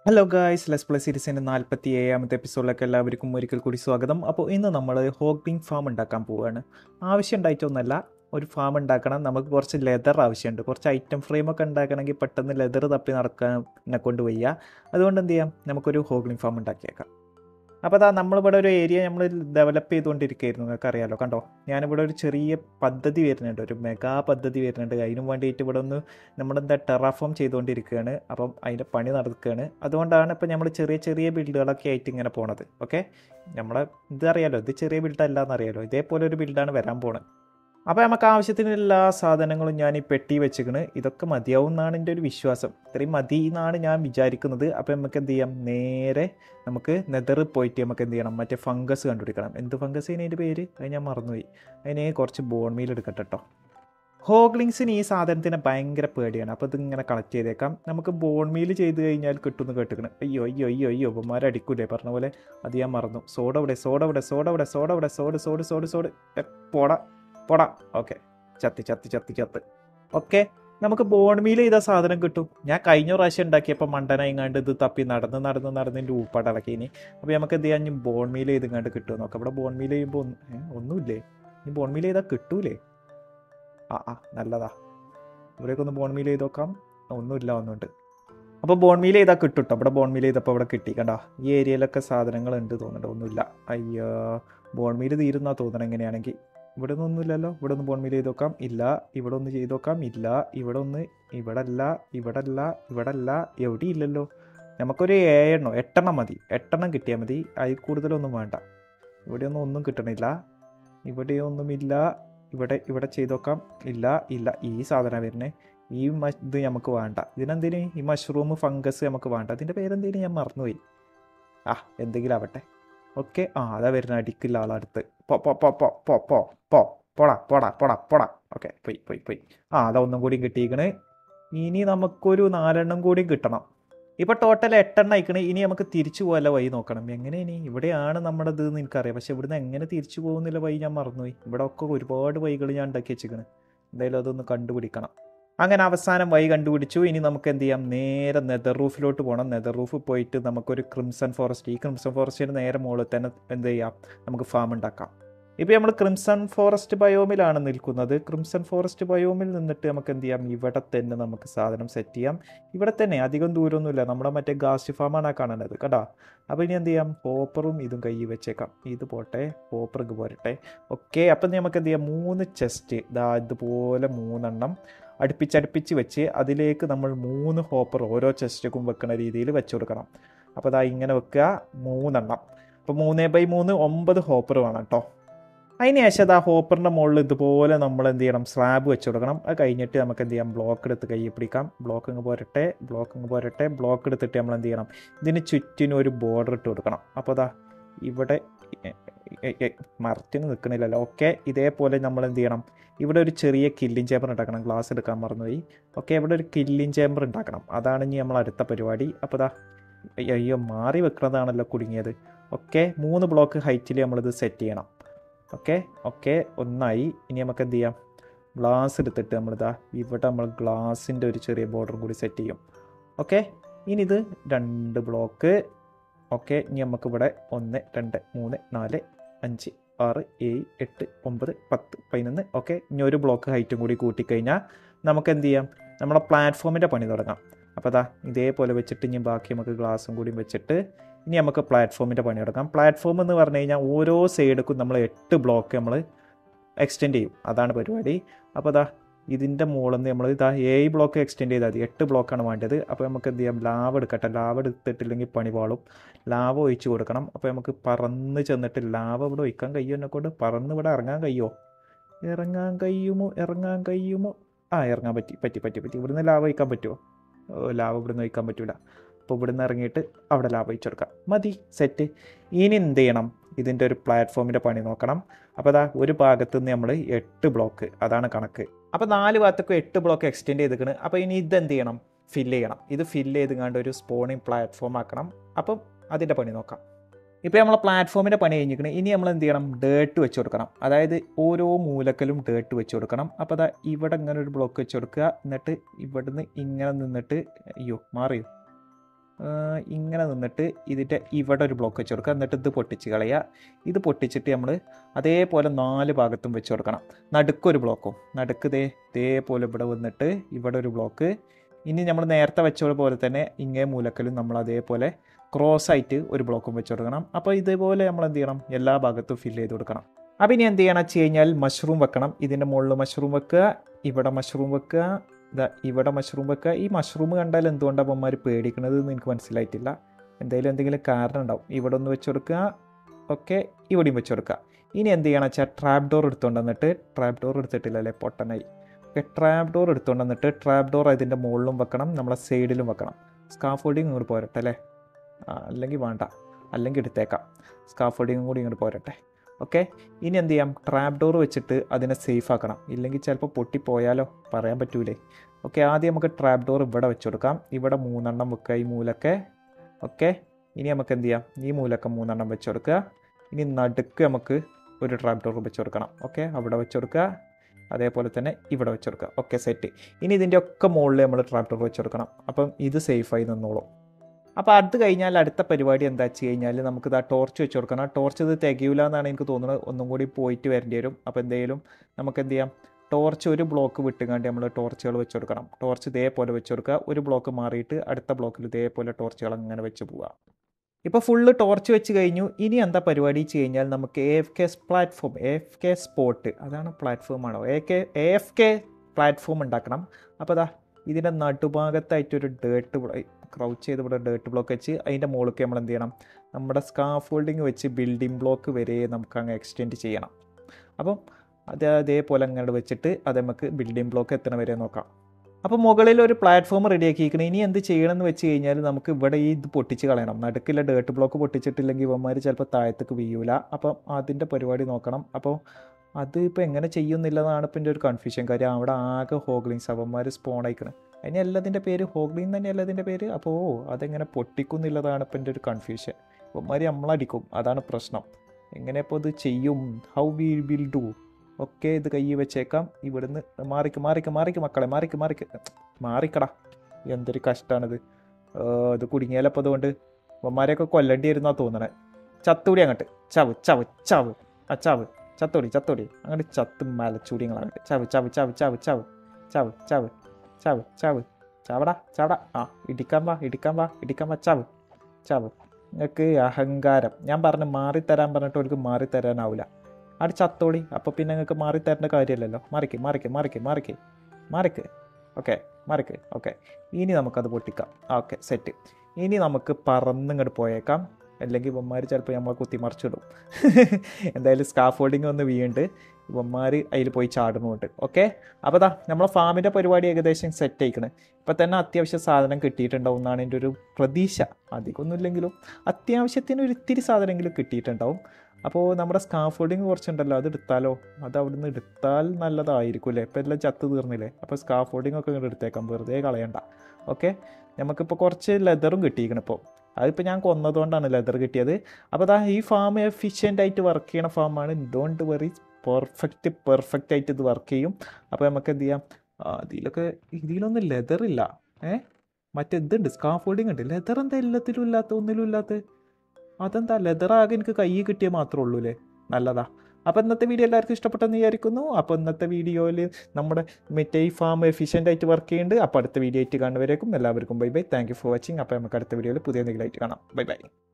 hello guys let's play സീരീസിൻ്റെ നാൽപ്പത്തി ഏഴാമത്തെ എപ്പിസോഡിലേക്ക് എല്ലാവർക്കും ഒരിക്കൽ കൂടി സ്വാഗതം അപ്പോൾ ഇന്ന് നമ്മൾ ഹോഗ്ബിങ് ഫാം ഉണ്ടാക്കാൻ പോവുകയാണ് ആവശ്യം ഉണ്ടായിട്ടൊന്നുമല്ല ഒരു ഫാം ഉണ്ടാക്കണം നമുക്ക് കുറച്ച് ലെതർ ആവശ്യമുണ്ട് കുറച്ച് ഐറ്റം ഫ്രെയിമൊക്കെ ഉണ്ടാക്കണമെങ്കിൽ പെട്ടെന്ന് ലെതർ തപ്പി നടക്കാൻ എന്നെ കൊണ്ട് വയ്യ അതുകൊണ്ട് എന്ത് ചെയ്യാം നമുക്കൊരു ഹോഗ്ലിംഗ് ഫാം ഉണ്ടാക്കിയേക്കാം അപ്പോൾ അതാ നമ്മളിവിടെ ഒരു ഏരിയ നമ്മൾ ഡെവലപ്പ് ചെയ്തുകൊണ്ടിരിക്കുകയായിരുന്നു നിങ്ങൾക്ക് അറിയാലോ കണ്ടോ ഞാനിവിടെ ഒരു ചെറിയ പദ്ധതി വരുന്നുണ്ട് ഒരു മെഗാ പദ്ധതി വരുന്നുണ്ട് അതിനു വേണ്ടിയിട്ട് ഇവിടെ ഒന്ന് നമ്മളെന്താ ടെറാഫോം ചെയ്തുകൊണ്ടിരിക്കുകയാണ് അപ്പം അതിൻ്റെ പണി നടക്കുകയാണ് അതുകൊണ്ടാണ് ഇപ്പം നമ്മൾ ചെറിയ ചെറിയ ബിൽഡുകളൊക്കെ ആയിട്ട് ഇങ്ങനെ പോണത് ഓക്കെ നമ്മളെ ഇത് അറിയാലോ ഇത് ചെറിയ ബിൽഡല്ല എന്നറിയാലോ ഇതേപോലെ ഒരു ബിൽഡാണ് വരാൻ പോണത് അപ്പോൾ നമുക്ക് ആവശ്യത്തിന് എല്ലാ സാധനങ്ങളും ഞാൻ ഈ പെട്ടി വെച്ചിക്കണ് ഇതൊക്കെ മതിയാവും എന്നാണ് എൻ്റെ ഒരു വിശ്വാസം ഇത്രയും മതി എന്നാണ് ഞാൻ വിചാരിക്കുന്നത് അപ്പോൾ നമുക്ക് എന്ത് ചെയ്യാം നേരെ നമുക്ക് നെതർ പോയിട്ട് നമുക്ക് എന്ത് ചെയ്യണം മറ്റേ ഫംഗസ് കണ്ടുപിടിക്കണം എന്ത് ഫംഗസ് അതിൻ്റെ പേര് അത് ഞാൻ മറന്നുപോയി അതിന് കുറച്ച് ബോൺ മീൽ എടുക്കട്ടെ കേട്ടോ ഹോഗ്ലിങ്സിന് ഈ സാധനത്തിന് ഭയങ്കര പേടിയാണ് അപ്പോൾ ഇതിങ്ങനെ കളക്ട് ചെയ്തേക്കാം നമുക്ക് ബോൺ മീൽ ചെയ്ത് കഴിഞ്ഞാൽ കിട്ടുമെന്ന് കേട്ടിക്കണം അയ്യോ അയ്യോ അയ്യോ അയ്യോ ഉപമാരെ അടിക്കൂലേ പറഞ്ഞ പോലെ അത് ഞാൻ മറന്നു സോഡ ഇവിടെ സോഡ ഇവിടെ സോഡ ഇവിടെ സോഡ ഇവിടെ സോഡ് സോഡ് സോഡ് സോഡ് എ, പോടാ പോടാ ഓക്കെ ചത്തി ചത്തി ചത്തി ചത്ത് ഓക്കെ നമുക്ക് ബോൺ മീൽ ചെയ്ത സാധനം കിട്ടും ഞാൻ കഴിഞ്ഞ പ്രാവശ്യം ഉണ്ടാക്കിയപ്പോൾ മണ്ടനായിങ്ങാണ്ട് ഇത് തപ്പി നടന്ന് നടന്ന് നടന്ന് എൻ്റെ ഊപ്പാട് ഇളക്കിനി അപ്പോൾ നമുക്ക് എന്ത് ചെയ്യാം ഇനി ബോൺ മീൽ ചെയ്തിങ്ങാണ്ട് കിട്ടുമോ നോക്കാം ഇവിടെ ബോൺ മീൽ ചെയ്യുമ്പോൾ ഒന്ന് ഏ, ഒന്നുമില്ലേ ഇനി ബോൺ മീൽ ചെയ്താൽ കിട്ടൂലേ ആ ആ നല്ലതാ ഇവിടേക്ക് ഒന്ന് ബോൺ മീൽ ചെയ്ത് നോക്കാം ഒന്നുമില്ല ഒന്നുണ്ട് അപ്പോൾ ബോൺ മീൽ ചെയ്താൽ കിട്ടും കേട്ടോ ഇവിടെ ബോൺ മീൽ ചെയ്തപ്പോൾ ഇവിടെ കിട്ടി കണ്ട ഈ ഏരിയയിലൊക്കെ സാധനങ്ങൾ ഉണ്ട് തോന്നുന്നുണ്ട് ഒന്നുമില്ല അയ്യോ ബോൺ മീൽ തീരുന്നാ തോന്നണം എങ്ങനെയാണെങ്കിൽ ഇവിടെ ഒന്നും ഒന്നുമില്ലല്ലോ ഇവിടെ ഒന്ന് ബോൺ മീൽ ചെയ്ത് നോക്കാം ഇല്ല ഇവിടെ ഒന്ന് ചെയ്ത് നോക്കാം ഇല്ല ഇവിടെ ഒന്ന് ഇവിടെ അല്ല ഇവിടെ അല്ല ഇവിടെ അല്ല എവിടെയും ഇല്ലല്ലോ നമുക്കൊരു ഏഴെണ്ണോ എട്ടെണ്ണം മതി എട്ടെണ്ണം കിട്ടിയാൽ മതി അതിൽ കൂടുതലൊന്നും വേണ്ട ഇവിടെയൊന്നും ഒന്നും കിട്ടണില്ല ഇവിടെയൊന്നുമില്ല ഇവിടെ ഇവിടെ ചെയ്ത് നോക്കാം ഇല്ല ഇല്ല ഈ സാധനം വരുന്നേ ഈ മ ഇത് നമുക്ക് വേണ്ട ഇതിനെന്തിന് ഈ മഷ്റൂം ഫംഗസ് നമുക്ക് വേണ്ട അതിൻ്റെ പേരെന്തേലും ഞാൻ മറന്നുപോയി ആ എന്തെങ്കിലും ആവട്ടെ ഓക്കെ ആ അതാ വരുന്ന അടിക്കില്ല ആളടുത്ത് പോ പോ പോ പോ പോ പോ പോ പോടാ പോടാ പോടാ പോടാ ഓക്കെ പോയി പോയി പോയി ആ അതാ ഒന്നും കൂടി കിട്ടിയിരിക്കണ് ഇനി നമുക്കൊരു നാലെണ്ണം കൂടി കിട്ടണം ഇപ്പൊ ടോട്ടൽ എട്ടെണ്ണം അയക്കണേ ഇനി നമുക്ക് തിരിച്ചു പോകാനുള്ള വഴി നോക്കണം എങ്ങനെ ഇനി ഇവിടെയാണ് നമ്മുടെ ഇത് എന്ന് എനിക്കറിയാം പക്ഷെ ഇവിടുന്ന് എങ്ങനെ തിരിച്ചു പോകുന്നില്ല വഴി ഞാൻ മറന്നുപോയി ഇവിടെ ഒക്കെ ഒരുപാട് വഴികൾ ഞാൻ ഉണ്ടാക്കി വെച്ചിരിക്കണ് എന്തായാലും അതൊന്ന് കണ്ടുപിടിക്കണം അങ്ങനെ അവസാനം വഴി കണ്ടുപിടിച്ചു ഇനി നമുക്ക് എന്ത് ചെയ്യാം നേരെ നെതർ റൂഫിലോട്ട് പോകണം നെതർ റൂഫ് പോയിട്ട് നമുക്കൊരു ക്രിംസൺ ഫോറസ്റ്റ് ഈ ക്രിംസൺ ഫോറസ്റ്റിന് നേരെ മുകളിൽ തന്നെ എന്ത് ചെയ്യാം നമുക്ക് ഫാം ഉണ്ടാക്കാം ഇപ്പോൾ നമ്മൾ ക്രിംസൺ ഫോറസ്റ്റ് ബയോമിലാണ് നിൽക്കുന്നത് ക്രിംസൺ ഫോറസ്റ്റ് ബയോമിൽ നിന്നിട്ട് നമുക്ക് എന്ത് ചെയ്യാം ഇവിടെ തന്നെ നമുക്ക് സാധനം സെറ്റ് ചെയ്യാം ഇവിടെ തന്നെ അധികം ദൂരമൊന്നുമില്ല നമ്മുടെ മറ്റേ ഗാസ്റ്റ് ഫാമാണ് ആ കാണുന്നത് കേട്ടോ അപ്പോൾ ഇനി എന്ത് ചെയ്യാം ഹോപ്പറും ഇതും കൈ വെച്ചേക്കാം ഇത് പോട്ടെ ഹോപ്പർ ഇത് പോരട്ടെ ഓക്കെ അപ്പം നമുക്ക് എന്ത് ചെയ്യാം മൂന്ന് ചെസ്റ്റ് ഇതാ ഇതുപോലെ മൂന്നെണ്ണം അടുപ്പിച്ചടുപ്പിച്ച് വെച്ച് അതിലേക്ക് നമ്മൾ മൂന്ന് ഹോപ്പർ ഓരോ ചെസ്റ്റിക്കും വെക്കുന്ന രീതിയിൽ വെച്ച് കൊടുക്കണം അപ്പോൾ അതാ ഇങ്ങനെ വെക്കുക മൂന്നെണ്ണം അപ്പോൾ മൂന്ന് ബൈ മൂന്ന് ഒമ്പത് ഹോപ്പർ വേണം കേട്ടോ അതിന് ശേഷം അത് ആ ഹോപ്പറിൻ്റെ മുകളിൽ ഇതുപോലെ നമ്മൾ എന്ത് ചെയ്യണം സ്ലാബ് വെച്ച് കൊടുക്കണം അത് കഴിഞ്ഞിട്ട് നമുക്ക് എന്ത് ചെയ്യാം ബ്ലോക്ക് എടുത്ത് കൈ പിടിക്കാം ബ്ലോക്ക് ഇങ്ങ് പോരട്ടെ ബ്ലോക്ക് ഇങ്ങ് പോരട്ടെ ബ്ലോക്ക് എടുത്തിട്ട് നമ്മൾ എന്ത് ചെയ്യണം ഇതിന് ചുറ്റിനും ഒരു ബോർഡർ ഇട്ട് കൊടുക്കണം അപ്പോൾ അതാ ഇവിടെ മരത്തിന് നിൽക്കണില്ലല്ലോ ഓക്കെ ഇതേപോലെ നമ്മൾ എന്ത് ചെയ്യണം ഇവിടെ ഒരു ചെറിയ കില്ലിങ് ചേമ്പർ ഉണ്ടാക്കണം ഗ്ലാസ് എടുക്കാൻ മറന്നുപോയി ഓക്കെ ഇവിടെ ഒരു കില്ലിങ് ചേമ്പർ ഉണ്ടാക്കണം അതാണ് ഇനി നമ്മൾ അടുത്ത പരിപാടി അപ്പോൾ ദാ അയ്യോ മാറി വെക്കുന്നതാണല്ലോ കുടുങ്ങിയത് ഓക്കെ മൂന്ന് ബ്ലോക്ക് ഹൈറ്റിൽ നമ്മളിത് സെറ്റ് ചെയ്യണം ഓക്കെ ഓക്കെ ഒന്നായി ഇനി നമുക്ക് എന്ത് ചെയ്യാം ഗ്ലാസ് എടുത്തിട്ട് നമ്മളിതാ ഇവിടെ നമ്മൾ ഗ്ലാസിൻ്റെ ഒരു ചെറിയ ബോർഡർ കൂടി സെറ്റ് ചെയ്യും ഓക്കെ ഇനി ഇത് രണ്ട് ബ്ലോക്ക് ഓക്കെ ഇനി നമുക്കിവിടെ ഒന്ന് രണ്ട് മൂന്ന് നാല് അഞ്ച് ആറ് ഏഴ് എട്ട് ഒമ്പത് പത്ത് പതിനൊന്ന് ഓക്കെ ഇനി ഒരു ബ്ലോക്ക് ഹൈറ്റും കൂടി കൂട്ടിക്കഴിഞ്ഞാൽ നമുക്ക് എന്ത് ചെയ്യാം നമ്മളെ പ്ലാറ്റ്ഫോമിൻ്റെ പണി തുടങ്ങാം അപ്പോൾ അതാ ഇതേപോലെ വെച്ചിട്ട് ഇനി ബാക്കി നമുക്ക് ഗ്ലാസും കൂടി വെച്ചിട്ട് ഇനി നമുക്ക് പ്ലാറ്റ്ഫോമിൻ്റെ പണി തുടങ്ങാം പ്ലാറ്റ്ഫോം എന്ന് പറഞ്ഞു കഴിഞ്ഞാൽ ഓരോ സൈഡിലും നമ്മൾ എട്ട് ബ്ലോക്ക് നമ്മൾ എക്സ്റ്റെൻഡ് ചെയ്യും അതാണ് പരിപാടി അപ്പോൾ അതാ ഇതിൻ്റെ മുകളിൽ നിന്ന് നമ്മൾ ഇതാ ഏഴ് ബ്ലോക്ക് എക്സ്റ്റെൻഡ് ചെയ്താൽ മതി എട്ട് ബ്ലോക്കാണ് വേണ്ടത് അപ്പോൾ നമുക്ക് എന്ത് ചെയ്യാം ലാവ് എടുക്കട്ടെ ലാവ് എടുത്തിട്ടില്ലെങ്കിൽ പണി പാളും ലാവ് ഒഴിച്ച് കൊടുക്കണം അപ്പോൾ നമുക്ക് പറന്ന് ചെന്നിട്ട് ലാവ് ഇവിടെ ഒഴിക്കാൻ കഴിയുമോ എന്നെ കൊണ്ട് പറന്ന് ഇവിടെ ഇറങ്ങാൻ കഴിയുമോ ഇറങ്ങാൻ കഴിയുമോ ഇറങ്ങാൻ കഴിയുമോ ആ ഇറങ്ങാൻ പറ്റി പറ്റി പറ്റി പറ്റി ഇവിടുന്ന് ലാവ് ഒഴിക്കാൻ പറ്റുമോ ഓ ലാവ് ഇവിടുന്ന് ഒഴിക്കാൻ പറ്റൂല അപ്പോൾ ഇവിടുന്ന് ഇറങ്ങിയിട്ട് അവിടെ ലാഭം വെച്ച് കൊടുക്കാം മതി സെറ്റ് ഇനി എന്ത് ചെയ്യണം ഇതിൻ്റെ ഒരു പ്ലാറ്റ്ഫോമിൻ്റെ പണി നോക്കണം അപ്പോൾ അതാ ഒരു ഭാഗത്ത് നിന്ന് നമ്മൾ എട്ട് ബ്ലോക്ക് അതാണ് കണക്ക് അപ്പോൾ നാല് ഭാഗത്തേക്കും എട്ട് ബ്ലോക്ക് എക്സ്റ്റെൻഡ് ചെയ്തിക്കണ് അപ്പോൾ ഇനി ഇതെന്ത് ചെയ്യണം ഫില്ല് ചെയ്യണം ഇത് ഫില്ല് ചെയ്തുകൊണ്ട് ഒരു സ്പോണിങ് പ്ലാറ്റ്ഫോം ആക്കണം അപ്പം അതിൻ്റെ പണി നോക്കാം ഇപ്പോൾ നമ്മളെ പ്ലാറ്റ്ഫോമിൻ്റെ പണി കഴിഞ്ഞിരിക്കണം ഇനി നമ്മൾ എന്ത് ചെയ്യണം ഡേട്ട് വെച്ച് കൊടുക്കണം അതായത് ഓരോ മൂലക്കലും ഡേട്ട് വെച്ച് കൊടുക്കണം അപ്പോൾ അതാ ഇവിടെ ഇങ്ങനെ ഒരു ബ്ലോക്ക് വെച്ച് കൊടുക്കുക എന്നിട്ട് ഇവിടുന്ന് ഇങ്ങനെ നിന്നിട്ട് അയ്യോ മാറിയോ ഇങ്ങനെ നിന്നിട്ട് ഇതിൻ്റെ ഇവിടെ ഒരു ബ്ലോക്ക് വെച്ച് കൊടുക്കുക എന്നിട്ട് ഇത് പൊട്ടിച്ച് കളയുക ഇത് പൊട്ടിച്ചിട്ട് നമ്മൾ അതേപോലെ നാല് ഭാഗത്തും വെച്ച് കൊടുക്കണം നടുക്കൊരു ബ്ലോക്കും നടുക്ക് ദേ ഇതേപോലെ ഇവിടെ വന്നിട്ട് ഇവിടെ ഒരു ബ്ലോക്ക് ഇനി നമ്മൾ നേരത്തെ വെച്ച പോലെ തന്നെ ഇങ്ങേ മൂലക്കലും നമ്മൾ അതേപോലെ ക്രോസ് ആയിട്ട് ഒരു ബ്ലോക്കും വെച്ച് കൊടുക്കണം അപ്പോൾ ഇതേപോലെ നമ്മൾ എന്ത് ചെയ്യണം എല്ലാ ഭാഗത്തും ഫില്ല് ചെയ്ത് കൊടുക്കണം അപ്പോൾ ഇനി എന്ത് ചെയ്യണം വെച്ച് കഴിഞ്ഞാൽ മഷ്റൂം വെക്കണം ഇതിൻ്റെ മുകളിൽ മഷ്റൂം വെക്കുക ഇവിടെ മഷ്റൂം വെക്കുക ഇതാ ഇവിടെ മഷ്റൂം വെക്കുക ഈ മഷ്റൂം കണ്ടാൽ എന്തുകൊണ്ടാണ് അമ്മമാർ പേടിക്കണത് എന്ന് എനിക്ക് മനസ്സിലായിട്ടില്ല എന്തായാലും എന്തെങ്കിലും കാരണം ഉണ്ടാവും ഇവിടെ ഒന്ന് വെച്ച് കൊടുക്കുക ഓക്കെ ഇവിടെയും വെച്ച് കൊടുക്കുക ഇനി എന്ത് ചെയ്യണം വെച്ചാൽ ട്രാപ്പ് ഡോർ എടുത്തുകൊണ്ട് വന്നിട്ട് ട്രാപ്പ് ഡോർ എടുത്തിട്ടില്ല അല്ലേ പൊട്ടനായി ഓക്കെ ട്രാപ്പ് ഡോർ എടുത്തുകൊണ്ട് വന്നിട്ട് ട്രാപ്പ് ഡോർ അതിൻ്റെ മുകളിലും വെക്കണം നമ്മളെ സൈഡിലും വെക്കണം സ്കാഫോൾഡിങ് ഇങ്ങോട്ട് പോരട്ടെ അല്ലേ ആ, അല്ലെങ്കിൽ വേണ്ട അല്ലെങ്കിൽ എടുത്തേക്കാം സ്കാഫോൾഡിങ്ങും കൂടി ഇങ്ങോട്ട് പോരട്ടെ ഓക്കെ ഇനി എന്ത് ചെയ്യാം ട്രാപ്പ് ഡോർ വെച്ചിട്ട് അതിനെ സേഫ് ആക്കണം ഇല്ലെങ്കിൽ ചിലപ്പോൾ പൊട്ടിപ്പോയാലോ പറയാൻ പറ്റൂലേ ഓക്കെ ആദ്യം നമുക്ക് ട്രാപ്പ് ഡോർ ഇവിടെ വെച്ച് കൊടുക്കാം ഇവിടെ മൂന്നെണ്ണം വെക്കുക ഈ മൂലൊക്കെ ഓക്കെ ഇനി നമുക്ക് എന്ത് ചെയ്യാം ഈ മൂലൊക്കെ മൂന്നെണ്ണം വെച്ച് കൊടുക്കുക ഇനി നടുക്ക് നമുക്ക് ഒരു ട്രാപ്പ് ഡോർ വെച്ച് കൊടുക്കണം ഓക്കെ അവിടെ വെച്ച് കൊടുക്കുക അതേപോലെ തന്നെ ഇവിടെ വെച്ച് കൊടുക്കുക ഓക്കെ സെറ്റ് ഇനി ഇതിൻ്റെ ഒക്കെ മുകളിൽ നമ്മൾ ട്രാപ്പ് ഡോർ വെച്ച് കൊടുക്കണം അപ്പം ഇത് സേഫായി നിന്നോളും അപ്പോൾ അത് കഴിഞ്ഞാൽ അടുത്ത പരിപാടി എന്താ വെച്ച് കഴിഞ്ഞാൽ നമുക്ക് ഇതാ ടോർച്ച് വെച്ച് കൊടുക്കണം ആ ടോർച്ച് ഇത് തികയില്ല എന്നാണ് എനിക്ക് തോന്നുന്നത് ഒന്നും കൂടി പോയിട്ട് വരേണ്ടി വരും അപ്പോൾ എന്തെങ്കിലും നമുക്ക് എന്ത് ചെയ്യാം ടോർച്ച് ഒരു ബ്ലോക്ക് വിട്ടുകാണ്ട് നമ്മൾ ടോർച്ചുകൾ വെച്ച് കൊടുക്കണം ടോർച്ച് ഇതേപോലെ വെച്ച് കൊടുക്കുക ഒരു ബ്ലോക്ക് മാറിയിട്ട് അടുത്ത ബ്ലോക്കിൽ ഇതേപോലെ ടോർച്ചുകൾ അങ്ങനെ വെച്ച് പോവുക ഇപ്പോൾ ഫുള്ള് ടോർച്ച് വെച്ച് കഴിഞ്ഞു ഇനി എന്താ പരിപാടി വെച്ച് കഴിഞ്ഞാൽ നമുക്ക് A F K platform A F K spot അതാണ് പ്ലാറ്റ്ഫോമാണോ A K A F K platform ഉണ്ടാക്കണം അപ്പോൾ അതാ ഇതിൻ്റെ നടുഭാഗത്തായിട്ടൊരു ഡേർട്ട് ക്രൗച്ച് ചെയ്ത് ഇവിടെ ഡേർട്ട് ബ്ലോക്ക് വെച്ച് അതിൻ്റെ മുകളിലേക്ക് നമ്മൾ എന്ത് ചെയ്യണം നമ്മുടെ സ്കാഫോൾഡിങ് വെച്ച് ബിൽഡിംഗ് ബ്ലോക്ക് വരെ നമുക്ക് അങ്ങ് എക്സ്റ്റെൻഡ് ചെയ്യണം അപ്പം അത് അതേപോലെ അങ്ങോട്ട് വെച്ചിട്ട് അത് നമുക്ക് ബിൽഡിംഗ് ബ്ലോക്ക് എത്തണ വരെ നോക്കാം അപ്പോൾ മുകളിൽ ഒരു പ്ലാറ്റ്ഫോം റെഡിയാക്കിയിരിക്കണം ഇനി എന്ത് ചെയ്യണമെന്ന് വെച്ച് കഴിഞ്ഞാൽ നമുക്ക് ഇവിടെ ഈ ഇത് പൊട്ടിച്ച് കളയണം നടുക്കില്ല ഡേർട്ട് ബ്ലോക്ക് പൊട്ടിച്ചിട്ടില്ലെങ്കിൽ ഇവന്മാർ ചിലപ്പോൾ താഴത്തേക്ക് വീയൂല അപ്പം അതിൻ്റെ പരിപാടി നോക്കണം അപ്പോൾ അത് ഇപ്പോൾ എങ്ങനെ ചെയ്യുന്നില്ലതാണ് ഇപ്പം എൻ്റെ ഒരു കൺഫ്യൂഷൻ കാര്യം അവിടെ ആകെ ഹോഗ്ലിങ്സ് അവന്മാർ സ്പോൺ അയക്കണം അതിന് എല്ലാത്തിൻ്റെ പേര് ഹോഗ്ലിൻ തന്നെയല്ല അതിൻ്റെ പേര് അപ്പോൾ ഓ അതെങ്ങനെ പൊട്ടിക്കുന്നില്ലതാണ് ഇപ്പം എൻ്റെ ഒരു കൺഫ്യൂഷൻ അവന്മാർ നമ്മളടിക്കും അതാണ് പ്രശ്നം എങ്ങനെ ഇപ്പോൾ ഇത് ചെയ്യും ഹൗ വി വിൽ ഡു ഒക്കെ ഇത് കൈ വെച്ചേക്കാം ഇവിടുന്ന് മാറിക്ക് മാറിക്ക് മാറിക്ക് മക്കളെ മാറിക്ക് മാറിക്ക് മാറിക്കടാ എന്തൊരു കഷ്ടമാണിത് ഇത് കുടുങ്ങിയാലപ്പോൾ അതുകൊണ്ട് അവന്മാരെയൊക്കെ കൊല്ലേണ്ടി വരുന്നാ തോന്നണേ ചത്തൂടി അങ്ങോട്ട് ചവ് ചവ് ചവ് ആ ചവ് ചത്തോടി ചത്തോടി അങ്ങോട്ട് ചത്ത് മലച്ചൂടി അങ്ങോട്ട് ചവ് ചവ് ചവ് ചവ് ചവ് ചവ് ചവ് ചവ് ചവ് ചവടാ ചവടാ ആ ഇടിക്കാൻ വാ ഇടിക്കാൻ വാ ഇടിക്കാൻ വാ ചവ് ചവ് നിങ്ങൾക്ക് അഹങ്കാരം ഞാൻ പറഞ്ഞു മാറിത്തരാൻ പറഞ്ഞിട്ട് അവർക്ക് മാറിത്തരാനാവില്ല അവിടെ ചത്തോടി അപ്പോൾ പിന്നെ നിങ്ങൾക്ക് മാറിത്തരേണ്ട കാര്യമല്ലല്ലോ മാറിക്ക് മാറിക്ക് മാറിക്ക് മാറിക്ക് മാറിക്ക് ഓക്കെ മാറിക്ക് ഓക്കെ ഇനി നമുക്കത് പൊട്ടിക്കാം ഓക്കെ സെറ്റ് ഇനി നമുക്ക് പറന്നിങ്ങോട്ട് പോയേക്കാം അല്ലെങ്കിൽ ഇവന്മാർ ചിലപ്പോൾ നമ്മളെ കുത്തി മറിച്ചിടും എന്തായാലും സ്കാഫ് ഹോൾഡിങ് ഒന്ന് വീണ്ട് ഇവന്മാർ അതിൽ പോയി ചാടുന്നുണ്ട് ഓക്കെ അപ്പോൾ ദാ നമ്മളെ ഫാമിൻ്റെ പരിപാടി ഏകദേശം സെറ്റ് ആയിക്കണ് ഇപ്പം തന്നെ അത്യാവശ്യം സാധനം കിട്ടിയിട്ടുണ്ടാവും എന്നാണ് എൻ്റെ ഒരു പ്രതീക്ഷ അധികമൊന്നുമില്ലെങ്കിലും അത്യാവശ്യത്തിന് ഒരു ഇത്തിരി സാധനമെങ്കിലും കിട്ടിയിട്ടുണ്ടാവും അപ്പോൾ നമ്മുടെ സ്കാഫ് ഹോൾഡിങ് കുറച്ചുണ്ടല്ലോ അത് എടുത്താലോ അത് അവിടുന്ന് എടുത്താൽ നല്ലതായിരിക്കും അല്ലേ ഇപ്പം എല്ലാം ചത്ത് തീർന്നില്ലേ അപ്പോൾ സ്കാഫ് ഹോൾഡിംഗ് ഒക്കെ ഇങ്ങോട്ട് എടുത്തേക്കാം വെറുതെ കളയണ്ട ഓക്കെ നമുക്കിപ്പോൾ കുറച്ച് ലെതറും കിട്ടിയിരിക്കണം ഇപ്പോൾ അതിപ്പോൾ ഞാൻ കൊന്നതുകൊണ്ടാണ് ലെതർ കിട്ടിയത് അപ്പോൾ അതാ ഈ ഫാം എഫിഷ്യൻ്റ് ആയിട്ട് വർക്ക് ചെയ്യണ ഫാമാണ് ഡോണ്ട് വെറി പെർഫെക്റ്റ് പെർഫെക്റ്റ് ആയിട്ട് ഇത് വർക്ക് ചെയ്യും അപ്പോൾ നമുക്ക് എന്ത് ചെയ്യാം ആ, ഇതിലൊക്കെ ഇതിലൊന്നും ലെതർ ഇല്ല ഏ മറ്റേ ഇതുണ്ട് സ്കാഫ് ഹോൾഡിംഗ് ഉണ്ട് ലെതർ എന്താ എല്ലാത്തിലും ഇല്ലാത്ത ഒന്നിലും ഇല്ലാത്ത അതെന്താ ലെതർ ആകെ എനിക്ക് കൈ കിട്ടിയേ മാത്രമേ ഉള്ളൂ അല്ലേ നല്ലതാ അപ്പോൾ ഇന്നത്തെ വീഡിയോ എല്ലാവർക്കും ഇഷ്ടപ്പെട്ടെന്ന് വിചാരിക്കുന്നു അപ്പോൾ ഇന്നത്തെ വീഡിയോയിൽ നമ്മുടെ മറ്റേ ഈ ഫാം എഫിഷ്യൻ്റ് ആയിട്ട് വർക്ക് ചെയ്യുന്നുണ്ട് അപ്പോൾ അടുത്ത വീഡിയോ ആയിട്ട് കാണുന്നവരേക്കും എല്ലാവർക്കും bye bye thank you for watching അപ്പോൾ നമുക്ക് അടുത്ത വീഡിയോയിൽ പുതിയ എന്തെങ്കിലും ആയിട്ട് കാണാം ബൈ ബൈ